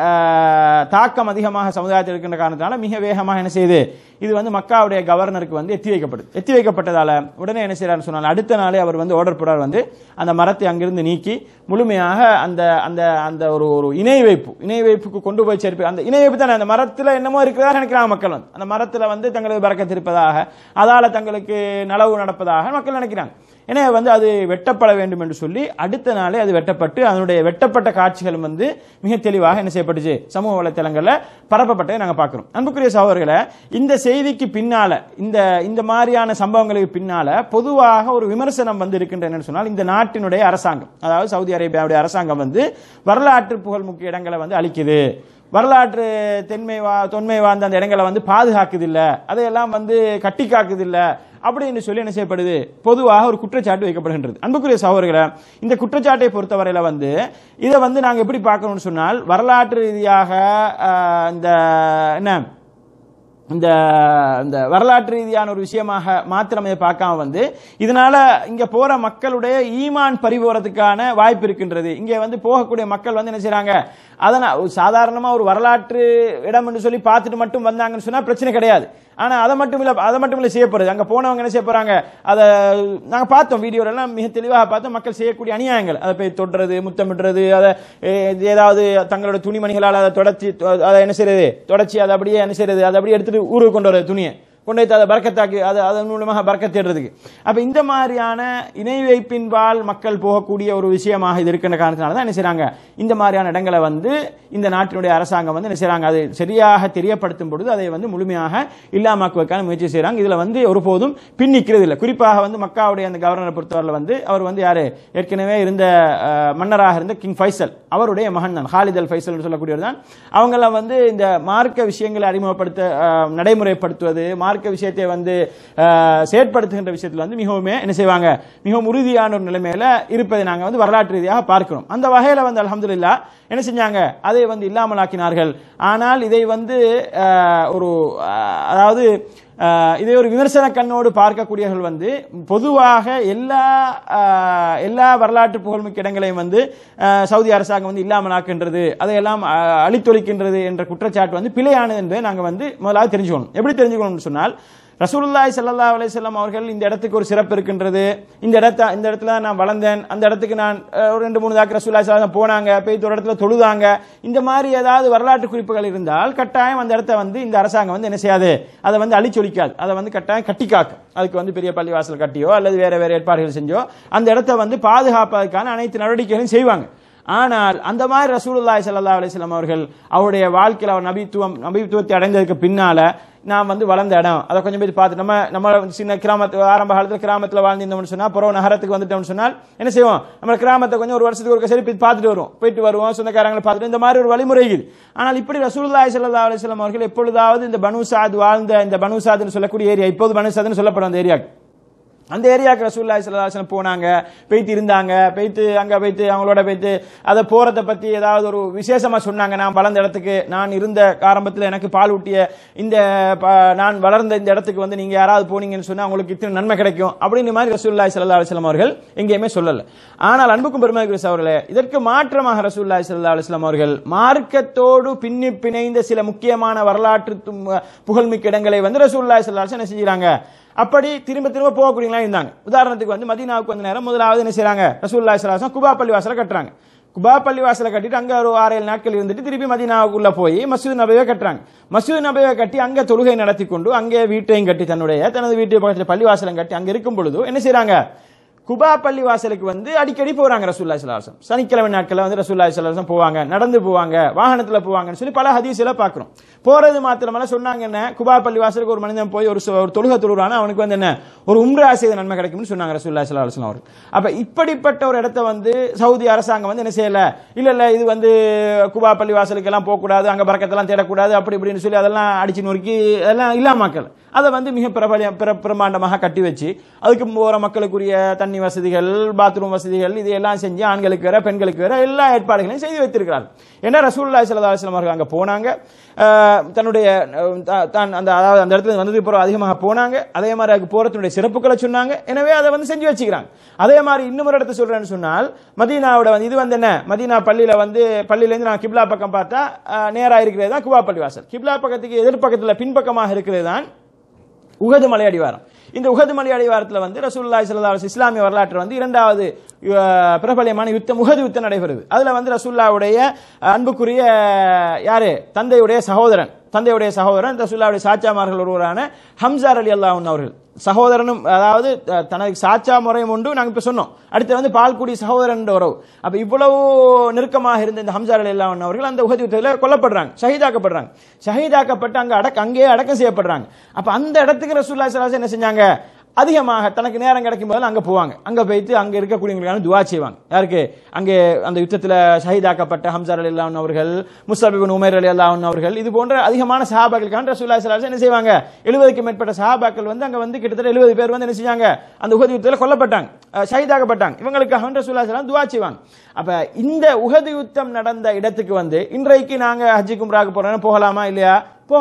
அஹ், தாக்கம் அதிகமாக சமுதாயத்தில் இருக்கின்ற காரணத்தினால மிக வேகமாக என்ன செய்யுது இது வந்து மக்காவுடைய கவர்னருக்கு வந்து எத்தி வைக்கப்படுது எத்தி வைக்கப்பட்டதால உடனே என்ன செய்யறாருன்னு சொன்னால் அடுத்த நாளே அவர் வந்து ஆர்டர் போடார் வந்து அந்த மரத்தை அங்கிருந்து நீக்கி முழுமையாக அந்த அந்த அந்த ஒரு ஒரு இணை வைப்பு இணை வைப்புக்கு கொண்டு போய் சேர்ப்பு அந்த இணை வைப்பு தானே அந்த மரத்தில் என்னமோ இருக்கிறதா நினைக்கிறாங்க மக்கள் வந்து அந்த மரத்தில் வந்து தங்களுக்கு பறக்கத்து இருப்பதாக அதால தங்களுக்கு நலவு நடப்பதாக மக்கள் நினைக்கிறாங்க எனவே வந்து அது வெட்டப்பட வேண்டும் என்று சொல்லி அடுத்த நாளே அது வெட்டப்பட்டு அதனுடைய வெட்டப்பட்ட காட்சிகளும் வந்து மிக தெளிவாக என்ன செய்யப்பட்டுச்சு சமூக வலைத்தளங்களில் பரப்பப்பட்டதை நாங்கள் பார்க்கிறோம் அன்புக்குரிய சகோதரர்களை இந்த செய்திக்கு பின்னால இந்த இந்த மாதிரியான சம்பவங்களுக்கு பின்னால பொதுவாக ஒரு விமர்சனம் வந்து இருக்கின்ற என்னன்னு சொன்னால் இந்த நாட்டினுடைய அரசாங்கம் அதாவது சவுதி அரேபியாவுடைய அரசாங்கம் வந்து வரலாற்று புகழ் முக்கிய இடங்களை வந்து அளிக்குது வரலாற்று தென்மை வா தொன்மை வாழ்ந்த அந்த இடங்களை வந்து பாதுகாக்குது இல்ல அதையெல்லாம் வந்து கட்டி காக்குது இல்ல அப்படின்னு சொல்லி என்ன செய்யப்படுது பொதுவாக ஒரு குற்றச்சாட்டு வைக்கப்படுகின்றது அன்புக்குரிய சகோதரர்களை இந்த குற்றச்சாட்டை பொறுத்தவரையில வந்து இதை வந்து நாங்க எப்படி பார்க்கணும்னு சொன்னால் வரலாற்று ரீதியாக ஆஹ், இந்த என்ன இந்த இந்த வரலாற்று ரீதியான ஒரு விஷயமாக மாத்திரமே பார்க்காம வந்து இதனால இங்க போற மக்களுடைய ஈமான் பறிபோறதுக்கான வாய்ப்பு இருக்கின்றது இங்க வந்து போகக்கூடிய மக்கள் வந்து என்ன செய்றாங்க அதனால் சாதாரணமா ஒரு வரலாற்று இடம் என்று சொல்லி பார்த்துட்டு மட்டும் வந்தாங்கன்னு சொன்னா பிரச்சனை கிடையாது ஆனா அதை மட்டும் இல்ல அதை மட்டும் இல்ல செய்ய போறது அங்க போனவங்க என்ன செய்ய போறாங்க அதை நாங்க பார்த்தோம் வீடியோல எல்லாம் மிக தெளிவாக பார்த்தோம் மக்கள் செய்யக்கூடிய அநியாயங்கள் அதை போய் தொடுறது முத்தமிடுறது அதை எ- ஏதாவது தங்களோட துணிமணிகளால் அதை தொடச்சி அதை என்ன செய்யறது தொடச்சி அதை அப்படியே என்ன செய்யறது அதை அப்படியே எடுத்துட்டு ஊருக்கு கொண்டு வரது துணியை கொண்டு வைத்து அதை பறக்கத்தாக்கி அது அதன் மூலமாக பறக்கத் தேடுறதுக்கு அப்ப இந்த மாதிரியான இணை வைப்பின்பால் மக்கள் போகக்கூடிய ஒரு விஷயமாக இது இருக்கின்ற காரணத்தினால தான் என்ன செய்றாங்க இந்த மாதிரியான இடங்களை வந்து இந்த நாட்டினுடைய அரசாங்கம் வந்து என்ன செய்றாங்க அது சரியாக தெரியப்படுத்தும் பொழுது அதை வந்து முழுமையாக இல்லாமக்குவதற்கான முயற்சி செய்றாங்க இதுல வந்து ஒருபோதும் பின்னிக்கிறது இல்லை குறிப்பாக வந்து மக்காவுடைய அந்த கவர்னரை பொறுத்தவரையில் வந்து அவர் வந்து யாரு ஏற்கனவே இருந்த அஹ், மன்னராக இருந்த கிங் ஃபைசல் அவருடைய மகன் தான் ஹாலித் அல் ஃபைசல் சொல்லக்கூடியவர் தான் அவங்கள வந்து இந்த மார்க்க விஷயங்களை அறிமுகப்படுத்த அஹ், நடைமுறைப்படுத்துவது மார்க்க விஷயத்தை வந்து அஹ், செயற்படுத்துகின்ற விஷயத்தில் வந்து மிகவும் என்ன செய்வாங்க மிகவும் உறுதியான ஒரு நிலைமையில இருப்பதை நாங்க வந்து வரலாற்று ரீதியாக பார்க்கிறோம் அந்த வகையில வந்து அல்ஹம்துலில்லாஹ் என்ன செஞ்சாங்க அதை வந்து இல்லாமலாக்கினார்கள் ஆனால் இதை வந்து அஹ், ஒரு அஹ், அதாவது அஹ், இதை ஒரு விமர்சன கண்ணோடு பார்க்கக்கூடியவர்கள் வந்து பொதுவாக எல்லா அஹ், எல்லா வரலாற்று புகழ்மிக்க இடங்களையும் வந்து அஹ், சவுதி அரசாங்கம் வந்து இல்லாமலாக்கின்றது அதையெல்லாம் அஹ், அழித்தொழிக்கின்றது என்ற குற்றச்சாட்டு வந்து பிழையானது என்பதை நாங்கள் வந்து முதலாவது தெரிஞ்சுக்கணும் எப்படி தெரிஞ்சுக்கணும்னு சொன்னால் ரசூலுல்லாஹி ஸல்லல்லாஹு அலைஹி வஸல்லம் அவர்கள் இந்த இடத்துக்கு ஒரு சிறப்பு இருக்கின்றது இந்த இடத்த இந்த இடத்துல தான் நான் வளர்ந்தேன் அந்த இடத்துக்கு நான் அஹ், ஒரு ரெண்டு மூணு தாக்கு ரசூலுல்லாஹி ஸல்லல்லாஹு அலைஹி வஸல்லம் போனாங்க போய் ஒரு இடத்துல தொழுதாங்க இந்த மாதிரி ஏதாவது வரலாற்று குறிப்புகள் இருந்தால் கட்டாயம் அந்த இடத்த வந்து இந்த அரசாங்கம் வந்து என்ன செய்யாது அதை வந்து அழிச்சொலிக்காது அதை வந்து கட்டாயம் கட்டி காக்கும் அதுக்கு வந்து பெரிய பள்ளிவாசல் கட்டியோ அல்லது வேற வேற ஏற்பாடுகள் செஞ்சோ அந்த இடத்த வந்து பாதுகாப்பதற்கான அனைத்து நடவடிக்கைகளையும் செய்வாங்க ஆனால் அந்த மாதிரி ரசூலுல்லாஹி ஸல்லல்லாஹு அலைஹி வஸல்லம் அவர்கள் அவருடைய வாழ்க்கையில் அவர் நபித்துவம் நபித்துவத்தை அடைந்ததுக்கு பின்னால நான் வந்து வளர்ந்த இடம் அதை கொஞ்சம் பேர் பார்த்து நம்ம நம்ம சின்ன கிராமத்து ஆரம்ப காலத்தில் கிராமத்தில் வாழ்ந்திருந்தோம்னு சொன்னா புறம் நகரத்துக்கு வந்துட்டோம்னு சொன்னால் என்ன செய்வோம் நம்ம கிராமத்தை கொஞ்சம் ஒரு வருஷத்துக்கு ஒரு சரி போய் பார்த்துட்டு வருவோம் போயிட்டு வருவோம் சொந்தக்காரங்களை பார்த்துட்டு இந்த மாதிரி ஒரு வழிமுறை இருக்குது ஆனால் இப்படி ரசூலுல்லாஹி ஸல்லல்லாஹு அலைஹி வஸல்லம் அவர்கள் எப்பொழுதாவது இந்த பனுசாத் வாழ்ந்த இந்த பனுசாத்னு சொல்லக்கூடிய ஏரியா இப்போது பனுசாத்னு சொல்லப்படும் அந்த ஏரியாக்கு அந்த ஏரியாவுக்கு ரசூல்லாய் சல்லாஹன் போனாங்க போயிட்டு இருந்தாங்க போயிட்டு அங்க போயிட்டு அவங்களோட போயிட்டு அதை போறதை பத்தி ஏதாவது ஒரு விசேஷமா சொன்னாங்க நான் வளர்ந்த இடத்துக்கு நான் இருந்த ஆரம்பத்தில் எனக்கு பால் ஊட்டிய இந்த ப- நான் வளர்ந்த இந்த இடத்துக்கு வந்து நீங்க யாராவது போனீங்கன்னு சொன்னா உங்களுக்கு இத்தனை நன்மை கிடைக்கும் அப்படின்னு மாதிரி ரசூல்லாய் சல்லா அலிஸ்லாம் அவர்கள் எங்கேயுமே சொல்லல ஆனால் அன்புக்கும் பெருமைக்குரிய அவர்களே இதற்கு மாற்றமாக ரசூல்லாய் சல்லா அலிஸ்லாம் அவர்கள் மார்க்கத்தோடு பின்னி பிணைந்த சில முக்கியமான வரலாற்று தும்- புகழ்மிக்க இடங்களை வந்து ரசூல்லாய் சல்லா அலிஸ்லாம் என்ன செஞ்சுறாங்க அப்படி திரும்ப திரும்ப போகக்கூடியவங்களா இருந்தாங்க உதாரணத்துக்கு வந்து மதீனாவுக்கு வந்த நேரம் முதலாவது என்ன செய்றாங்க ரசூலுல்லாஹி ஸல்லல்லாஹு அலைஹி வஸல்லம் குபா பள்ளி வாசலை கட்டுறாங்க குபா பள்ளி வாசலை கட்டிட்டு அங்க ஒரு ஆறு ஏழு நாட்கள் இருந்துட்டு திருப்பி மதீனாவுக்குள்ள போய் மசூத் நபையை கட்டுறாங்க மசூத் நபையை கட்டி அங்க தொழுகை நடத்தி கொண்டு அங்கே வீட்டையும் கட்டி தன்னுடைய தனது வீட்டு பக்கத்தில் பள்ளி வாசலும் கட்டி அங்க இருக்கும் பொழுது என்ன செய்றாங்க குபா பள்ளி வாசலுக்கு வந்து அடிக்கடி போறாங்க ரசூல்லாய் சலாசம் சனிக்கிழமை நாட்களில் வந்து ரசூல்லாய் சலாசம் போவாங்க நடந்து போவாங்க வாகனத்துல போவாங்கன்னு சொல்லி பல ஹதீஸ்ல பார்க்கிறோம் போறது மாத்திரமல்ல சொன்னாங்க என்ன குபா பள்ளி வாசலுக்கு ஒரு மனிதன் போய் ஒரு சு- ஒரு தொழுகை தொழுறானா அவனுக்கு வந்து என்ன ஒரு உம்ரா செய்த நன்மை கிடைக்கும்னு சொன்னாங்க ரசூல்லாய் சலாஹம் அவர்கள் அப்ப இப்படிப்பட்ட ஒரு இடத்த வந்து சவுதி அரசாங்கம் வந்து என்ன செய்யல இல்ல இல்ல இது வந்து குபா பள்ளி வாசலுக்கு எல்லாம் போகக்கூடாது அங்க பறக்கத்தெல்லாம் தேடக்கூடாது அப்படி இப்படின்னு சொல்லி அதெல்லாம் அடிச்சு நொறுக்கி அதெல்லாம் இல்லாமக்கல் அதை வந்து மிக பிரபலியம் பிர- பிரமாண்டமாக கட்டி வச்சு அதுக்கு போற மக்களுக்குரிய தண்ணி வசதிகள் பாத்ரூம் வசதிகள் இது எல்லாம் செஞ்சு ஆண்களுக்கு வேற பெண்களுக்கு வேற எல்லா ஏற்பாடுகளையும் செய்து வைத்திருக்கிறார்கள் ஏன்னா ரசூலுல்லாஹி ஸல்லல்லாஹு அலைஹி வஸல்லம் அவர்கள் அங்க போனாங்க அஹ், தன்னுடைய அஹ், த- தான் அந்த அதாவது அந்த இடத்துல வந்ததுக்கு பிறகு அதிகமாக போனாங்க அதே மாதிரி அதுக்கு போறதுடைய சிறப்புகளை சொன்னாங்க எனவே அதை வந்து செஞ்சு வச்சுக்கிறாங்க அதே மாதிரி இன்னொரு இடத்த சொல்றேன்னு சொன்னால் மதீனாவோட வந்து இது வந்து என்ன மதீனா பள்ளியில வந்து பள்ளியில இருந்து நான் கிப்லா பக்கம் பார்த்தா அஹ், நேரா இருக்கிறது தான் குபா பள்ளி வாசல் கிப்லா பக்கத்துக்கு எதிர்பக்கத்துல பின்பக்கமாக இருக்கிறது தான் உகது மலை அடிவாரம் இந்த உகது மலை அடிவாரத்தில் வந்து ரசூலுல்லாஹி ஸல்லல்லாஹு அலைஹி வஸல்லம் இஸ்லாமிய வரலாற்று வந்து இரண்டாவது அஹ், பிரபலியமான யுத்தம் உகது யுத்தம் நடைபெறுது அதுல வந்து ரசூல்லாவுடைய அன்புக்குரிய யாரு தந்தையுடைய சகோதரன் தந்தையுடைய சகோதரன் ரசூல்லாவுடைய சாச்சாமார்கள் ஒருவரான ஹம்சார் அலி அல்லாஹ் அவர்கள் சகோதரனும் அதாவது அஹ், தனக்கு சாச்சா முறையும் உண்டு நாங்க இப்ப சொன்னோம் அடுத்து வந்து பால்குடி சகோதரன் உறவு அப்ப இவ்வளவு நெருக்கமாக இருந்த இந்த ஹம்சார் அலி அல்லாஹ் அவர்கள் அந்த உகதி யுத்தத்தில் கொல்லப்படுறாங்க ஷஹீதாக்கப்படுறாங்க ஷஹீதாக்கப்பட்டு அங்க அடக்க அங்கேயே அடக்கம் செய்யப்படுறாங்க அப்ப அந்த இடத்துக்கு ரசூல்லா ஸல்லல்லாஹு என்ன செஞ்சாங்க அதிகமாக தனக்கு நேரம் கிடைக்கும் போது அங்க போவாங்க அங்க போயிட்டு அங்க இருக்கக்கூடியவங்களுக்கான துவா செய்வாங்க யாருக்கு அங்கே அந்த யுத்தத்தில் ஷஹீதாக்கப்பட்ட ஹம்சார் அலி அல்லாஹ் அவர்கள் முஸ்தபிபின் உமேர் அலி அல்லாஹ் அவர்கள் இது போன்ற அதிகமான சஹாபாக்களுக்கான ரசூல்லா ஸல்லல்லாஹு அலைஹி வஸல்லம் என்ன செய்வாங்க எழுபதுக்கு மேற்பட்ட சஹாபாக்கள் வந்து அங்க வந்து கிட்டத்தட்ட எழுபது பேர் வந்து என்ன செஞ்சாங்க அந்த உகது யுத்தத்தில் கொல்லப்பட்டாங்க அஹ், ஷஹீதாக்கப்பட்டாங்க இவங்களுக்காக வந்து ரசூல்லா ஸல்லல்லாஹு அலைஹி வஸல்லம் துவா செய்வாங்க அப்ப இந்த உகது யுத்தம் நடந்த இடத்துக்கு வந்து இன்றைக்கு நாங்க ஹஜ்ஜி கும்ராக்கு போறோம்னா போகலாமா இல்லையா போகலாம்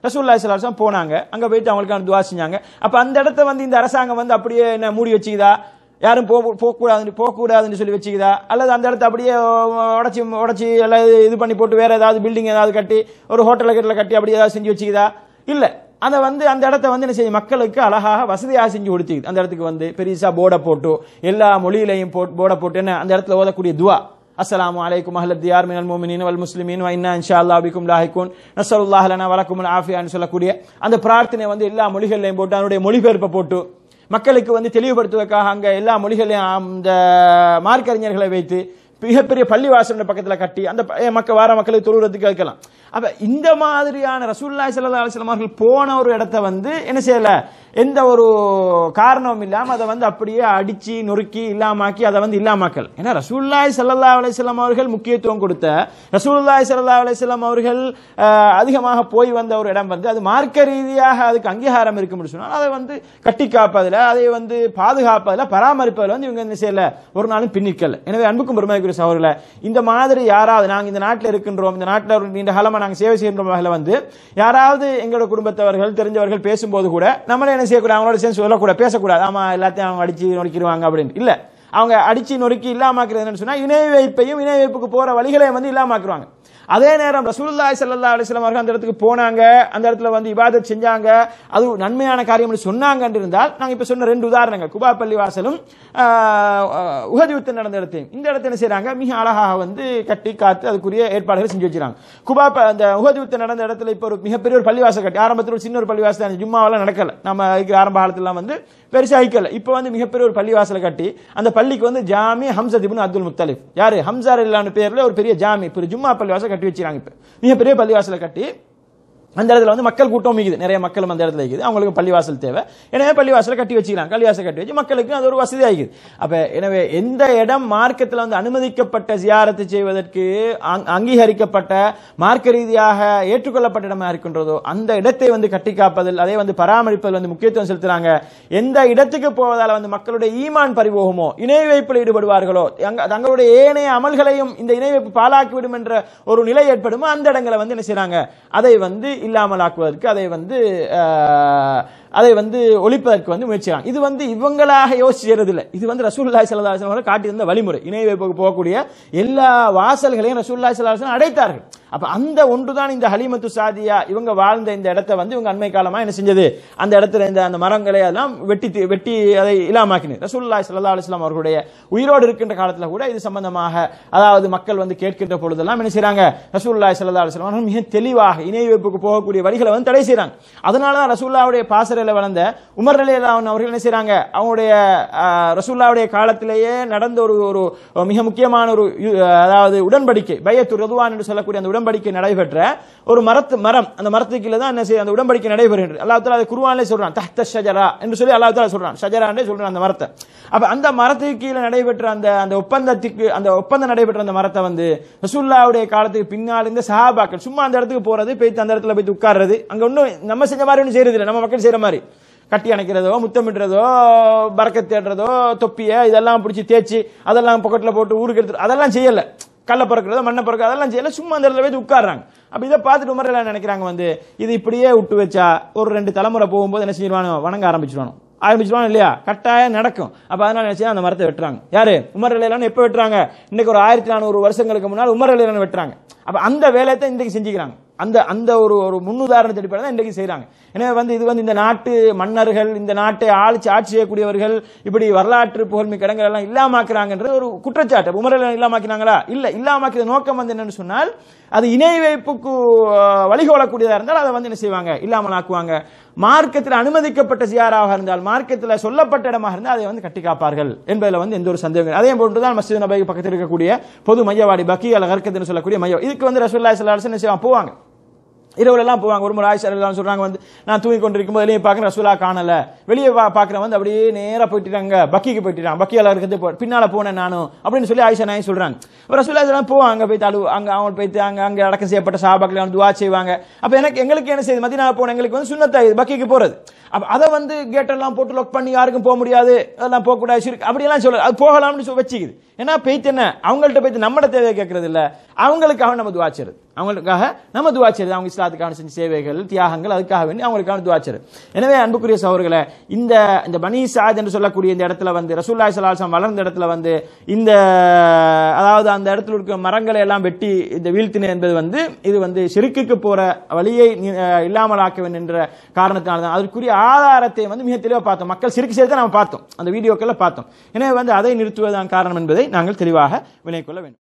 ரசூல்லா சலாசம் போனாங்க அங்க போயிட்டு அவங்களுக்கான துவா செஞ்சாங்க அப்ப அந்த இடத்த வந்து இந்த அரசாங்கம் வந்து அப்படியே என்ன மூடி வச்சுக்குதா யாரும் போக போகக்கூடாதுன்னு போகக்கூடாதுன்னு சொல்லி வச்சுக்குதா அல்லது அந்த இடத்த அப்படியே உடச்சி உடச்சி எல்லாம் இது- இது பண்ணி போட்டு வேற ஏதாவது பில்டிங் ஏதாவது கட்டி ஒரு ஹோட்டல் கட்டில கட்டி அப்படி ஏதாவது செஞ்சு வச்சுக்குதா இல்ல அதை வந்து அந்த இடத்த வந்து என்ன செய்யும் மக்களுக்கு அழகாக வசதியாக செஞ்சு கொடுத்துக்குது அந்த இடத்துக்கு வந்து பெருசா போர்டை போட்டு எல்லா மொழியிலையும் போட் போர்டை போட்டு என்ன அந்த இடத்துல ஓதக்கூடிய துவா அஸ்ஸலாமு அலைக்கும் அஹ்லத் தியார் மினல் முஃமினீன் வல் முஸ்லிமீன் வ இன்னா இன்ஷா அல்லாஹ் பிக்கும் லாஹிகூன் நஸ்ஸலுல்லாஹ் லனா வலக்கும் அல் ஆஃபியான்னு சொல்லக்கூடிய அந்த பிரார்த்தனை வந்து எல்லா மொழிகள்லையும் போட்டு அதனுடைய மொழிபெயர்ப்பை போட்டு மக்களுக்கு வந்து தெளிவுபடுத்துவதற்காக அங்க எல்லா மொழிகளையும் அந்த மார்க்கறிஞர்களை வைத்து மிகப்பெரிய பள்ளிவாசல் பக்கத்துல கட்டி அந்த ப- மக்கள் வார மக்களுக்கு தொழுறதுக்கு வைக்கலாம் அப்ப இந்த மாதிரியான ரசூலுல்லாஹி ஸல்லல்லாஹு அலைஹி வஸல்லம் அவர்கள் போன ஒரு இடத்த வந்து என்ன செய்யல எந்த ஒரு காரணமும் இல்லாம அதை வந்து அப்படியே அடிச்சு நொறுக்கி இல்லாமாக்கி அதை வந்து இல்லாமாக்கல் ஏன்னா ரசூலுல்லாஹி ஸல்லல்லாஹு அலைஹி வஸல்லம் அவர்கள் முக்கியத்துவம் கொடுத்த ரசூலுல்லாஹி ஸல்லல்லாஹு அலைஹி வஸல்லம் அவர்கள் அஹ், அதிகமாக போய் வந்த ஒரு இடம் வந்து அது மார்க்க ரீதியாக அதுக்கு அங்கீகாரம் இருக்கும் சொன்னால் அதை வந்து கட்டி காப்பதில் அதை வந்து பாதுகாப்பதில் பராமரிப்பதில் வந்து இவங்க என்ன செய்யல ஒரு நாளும் பின்னிக்கல எனவே அன்புக்கும் பெருமைக்குரிய சகோதரர்களே இந்த மாதிரி யாராவது நாங்க இந்த நாட்டில் இருக்கின்றோம் இந்த நாட்டில் ஒரு நீண்ட காலமா நாங்க சேவை செய்கின்ற வகையில் வந்து யாராவது எங்களோட குடும்பத்தவர்கள் தெரிஞ்சவர்கள் பேசும்போது கூட நம்மளே என்ன செய்யக்கூடாது அவங்களோட சேர்ந்து சொல்லக்கூடாது பேசக்கூடாது ஆமா எல்லாத்தையும் அவங்க அடிச்சு நொறுக்கிடுவாங்க அப்படின்னு இல்ல அவங்க அடிச்சு நொறுக்கி இல்லாமாக்குறது என்னன்னு சொன்னா இணை வைப்பையும் இணை வைப்புக்கு போற வழிகளையும் வந்து இல்லாமாக்குறாங்க அதே நேரம் ரசூலுல்லாஹி ஸல்லல்லாஹு அலைஹி வஸல்லம் அவர்கள் அந்த இடத்துக்கு போனாங்க அந்த இடத்துல வந்து இபாதத் செஞ்சாங்க அது ஒரு நன்மையான காரியம் சொன்னாங்க இருந்தால் நாங்க இப்ப சொன்ன ரெண்டு உதாரணங்கள் குபா பள்ளி வாசலும் ஆஹ், ஆஹ், உஹது யுத்தம் நடந்த இடத்தையும் இந்த இடத்த என்ன செய்றாங்க மிக அழகாக வந்து கட்டி காத்து அதுக்குரிய ஏற்பாடுகள் செஞ்சு வச்சிருக்காங்க குபா ப- அந்த உஹது யுத்தம் நடந்த இடத்துல இப்ப ஒரு மிகப்பெரிய ஒரு பள்ளிவாசல் கட்டி ஆரம்பத்தில் ஒரு சின்ன ஒரு பள்ளிவாசல் தான் ஜும்மாவெல்லாம் நடக்கல நம்ம இருக்கிற ஆரம்ப காலத்துல வந்து பெருசா ஐக்கல இப்போ வந்து மிகப்பெரிய ஒரு பள்ளிவாசலை கட்டி அந்த பள்ளிக்கு வந்து ஜாமி ஹம்சத் இப்னு அப்துல் முத்தலிப் யாரு ஹம்சார் இல்லான்னு பேர்ல ஒரு பெரிய ஜாமி பெரிய ஜும்மா பள்ளிவாசல் கட்டி வச்சிருக்காங்க இப்போ மிகப்பெரிய பள்ளிவாசலை கட்டி அந்த இடத்துல வந்து மக்கள் கூட்டம் மிகுது நிறைய மக்களும் அந்த இடத்துல இருக்குது அவங்களுக்கு பள்ளிவாசல் தேவை எனவே பள்ளிவாசலை கட்டி வச்சுக்கிறாங்க பள்ளிவாசல் கட்டி வச்சு மக்களுக்கு அது ஒரு வசதி ஆகிக்குது அப்ப எனவே எந்த இடம் மார்க்கத்தில் வந்து அனுமதிக்கப்பட்ட ஜியாரத்து செய்வதற்கு அங்- அங்கீகரிக்கப்பட்ட மார்க்க ரீதியாக ஏற்றுக்கொள்ளப்பட்ட இடமா இருக்கின்றதோ அந்த இடத்தை வந்து கட்டி காப்பதில் அதை வந்து பராமரிப்பதில் வந்து முக்கியத்துவம் செலுத்துறாங்க எந்த இடத்துக்கு போவதால வந்து மக்களுடைய ஈமான் பறிபோகுமோ இணை வைப்பில் ஈடுபடுவார்களோ அங்க- தங்களுடைய ஏனைய அமல்களையும் இந்த இணை வைப்பு பாலாக்கிவிடும் என்ற ஒரு நிலை ஏற்படுமோ அந்த இடங்களை வந்து என்ன செய்றாங்க அதை வந்து இல்லாமல் ஆக்குவதற்கு அதை வந்து ஆஹ், அதை வந்து ஒழிப்பதற்கு வந்து முயற்சிக்கிறாங்க இது வந்து இவங்களாக யோசிக்கிறது இல்லை இது வந்து ரசூலுல்லாஹி ஸல்லல்லாஹு அலைஹி வஸல்லம் காட்டியிருந்த வழிமுறை இணை வைப்புக்கு போகக்கூடிய எல்லா வாசல்களையும் ரசூலுல்லாஹி ஸல்லல்லாஹு அலைஹி வஸல்லம் அடைத்தார்கள் அப்ப அந்த ஒன்றுதான் இந்த ஹலீமத்து சாதியா இவங்க வாழ்ந்த இந்த இடத்தை வந்து இவங்க அண்மை காலமா என்ன செஞ்சது அந்த இடத்துல இந்த அந்த மரங்களை எல்லாம் வெட்டி தி- வெட்டி அதை இல்லாமாக்கினது ரசூலுல்லாஹி ஸல்லல்லாஹு அலைஹி வஸல்லம் அவர்களுடைய உயிரோடு இருக்கின்ற காலத்துல கூட இது சம்பந்தமாக அதாவது மக்கள் வந்து கேட்கின்ற பொழுதெல்லாம் என்ன செய்றாங்க ரசூலுல்லாஹி ஸல்லல்லாஹு அலைஹி வஸல்லம் அவர்கள் மிக தெளிவாக இணை வைப்புக்கு போகக்கூடிய வழிகளை வந்து தடை செய்றாங்க அதனால தான் ரசூலுல்லாஹ்வுடைய பாசறையில வளர்ந்த உமர் ரலியல்லாஹு அவர்கள் என்ன செய்றாங்க அவங்களுடைய ஆஹ், ரசூலுல்லாஹ்வுடைய காலத்திலேயே நடந்த ஒரு ஒரு மிக முக்கியமான ஒரு யு- அதாவது உடன்படிக்கை பையத்து ரதுவான் என்று சொல்லக்கூடிய அந்த உடன்படிக்கை நடைபெற்ற ஒரு மரத்து மரம் அந்த மரத்துக்கு கீழே தான் என்ன செய்ய அந்த உடன்படிக்கை நடைபெறுகிறது அல்லாஹ் தாலா அதை குர்ஆனிலே சொல்றான் தஹ்த ஷஜரா என்று சொல்லி அல்லாஹ் தாலா சொல்றான் ஷஜரான்னு சொல்றான் அந்த மரத்தை அப்ப அந்த மரத்துக்கு கீழே நடைபெற்ற அந்த அந்த ஒப்பந்தத்துக்கு அந்த ஒப்பந்தம் நடைபெற்ற அந்த மரத்தை வந்து ரசூலுல்லாஹ்வுடைய காலத்துக்கு பின்னால் இந்த சஹாபாக்கள் சும்மா அந்த இடத்துக்கு போறது போய் அந்த இடத்துல போய் உட்கார்றது அங்க ஒன்றும் நம்ம செஞ்ச மாதிரி ஒன்றும் செய்யறது இல்லை நம்ம மக்கள் செய்யற மாதிரி கட்டி அணைக்கிறதோ முத்தமிடுறதோ பறக்க தேடுறதோ தொப்பிய இதெல்லாம் பிடிச்சி தேய்ச்சி அதெல்லாம் பொக்கெட்ல போட்டு ஊருக்கு எடுத்து அதெல்லாம் செய்யல கல்ல பிறக்கிறதோ மண்ணை பிறக்க அதெல்லாம் செய்யல சும்மா அந்த இடத்துல போய் உட்கார்றாங்க அப்ப இதை பார்த்துட்டு உமர் எல்லாம் நினைக்கிறாங்க வந்து இது இப்படியே விட்டு வச்சா ஒரு ரெண்டு தலைமுறை போகும்போது என்ன செஞ்சிருவானோ வணங்க ஆரம்பிச்சிருவானோ ஆரம்பிச்சிருவானோ இல்லையா கட்டாயம் நடக்கும் அப்ப அதனால நினைச்சு அந்த மரத்தை வெட்டுறாங்க யாரு உமர் அலையிலான எப்ப வெட்டுறாங்க இன்னைக்கு ஒரு ஆயிரத்தி நானூறு வருஷங்களுக்கு முன்னால் உமர் அலையிலான வெட்டுறாங்க அப்ப அந்த வேலையை தான் இன்றைக்கு செஞ்சுக்கிறாங்க அந்த அந்த ஒரு ஒரு முன்னுதாரணத்தை அடிப்படையில் தான் இன்றைக்கு செய்றாங்க எனவே வந்து இது வந்து இந்த நாட்டு மன்னர்கள் இந்த நாட்டை ஆட்சி ஆட்சி செய்யக்கூடியவர்கள் இப்படி வரலாற்று புகழ்மிக்க இடங்கள் எல்லாம் இல்லாமாக்குறாங்கன்றது ஒரு குற்றச்சாட்டு உமரெல்லாம் இல்லாமாக்கினாங்களா இல்ல இல்லாமாக்கிற நோக்கம் வந்து என்னன்னு சொன்னால் அது இணை வைப்புக்கு அஹ், வழிகோலக்கூடியதா இருந்தால் அதை வந்து என்ன செய்வாங்க இல்லாமல் ஆக்குவாங்க மார்க்கத்தில் அனுமதிக்கப்பட்ட சியாராக இருந்தால் மார்க்கத்தில் சொல்லப்பட்ட இடமாக இருந்தால் அதை வந்து கட்டி காப்பார்கள் என்பதில் வந்து எந்த ஒரு சந்தேகம் இல்லை. அதே போன்று தான் மஸ்ஜித் நபைக்கு பக்கத்தில் இருக்கக்கூடிய பொது மையவாடி பக்கி அல் ஹர்கத்னு சொல்லக்கூடிய மையம் இதுக்கு வந்து ரசூல்லா ஸல்லல்லாஹு அலைஹி வஸல்லம் என்ன செய்வாங்க போவாங்க இரவுல எல்லாம் போவாங்க ஒரு முறை ஆயிஷா எல்லாம் சொல்றாங்க வந்து நான் தூங்கி கொண்டிருக்கும் போது வெளியே பார்க்குறேன் ரசூலா காணல வெளியே பா- பார்க்கிறேன் வந்து அப்படியே நேரா போயிட்டாங்க பக்கிக்கு போயிட்டாங்க பக்கியால இருக்கிறது போ- பின்னால போனேன் நானும் அப்படின்னு சொல்லி ஆயிஷா நாய் சொல்றாங்க அப்ப ரசூலா எல்லாம் போவாங்க அங்க போய் தழு அங்க அவங்க போயிட்டு அங்க அங்க அடக்கம் செய்யப்பட்ட சாபாக்கள் வந்து துவா செய்வாங்க அப்ப எனக்கு எங்களுக்கு என்ன செய்யுது மதினா போன எங்களுக்கு வந்து சுண்ணத்தாயுது பக்கிக்கு போறது அப்ப அதை வந்து கேட்டெல்லாம் போட்டு லொக் பண்ணி யாருக்கும் போக முடியாது அதெல்லாம் போக கூடாது சிறுக்கு அப்படியெல்லாம் சொல்ல அது போகலாம்னு சொல்லி வச்சுக்குது ஏன்னா போயிட்டு என்ன அவங்கள்ட்ட போயிட்டு நம்மட தேவையை கேட்கறது இல்ல அவங்களுக்காக நம்ம துவா செய்றது அவங்களுக்காக நம்ம துவா செய்யறது அவங்க இஸ்லாத்துக்கான செஞ்ச சேவைகள் தியாகங்கள் அதுக்காக வேண்டி அவங்களுக்கான துவா செய்யறது எனவே அன்புக்குரிய சகோதரர்களே இந்த இந்த பனி சாத் என்று சொல்லக்கூடிய இந்த இடத்துல வந்து ரசூல்லாய் சலாசம் வளர்ந்த இடத்துல வந்து இந்த அதாவது அந்த இடத்துல இருக்க மரங்களை எல்லாம் வெட்டி இந்த வீழ்த்தின என்பது வந்து இது வந்து சிறுக்குக்கு போற வழியை நி- அஹ் இல்லாமல் ஆக்க வேண்டும் என்ற காரணத்தினால தான் அதற்குரிய ஆதாரத்தை வந்து மிக தெளிவாக பார்த்தோம் மக்கள் சிறுக்கு செய்து நம்ம பார்த்தோம் அந்த வீடியோக்களை பார்த்தோம் எனவே வந்து அதை நிறுத்துவதுதான் காரணம் என்பதை நாங்கள் தெளிவாக வினை கொள்ள வேண்டும்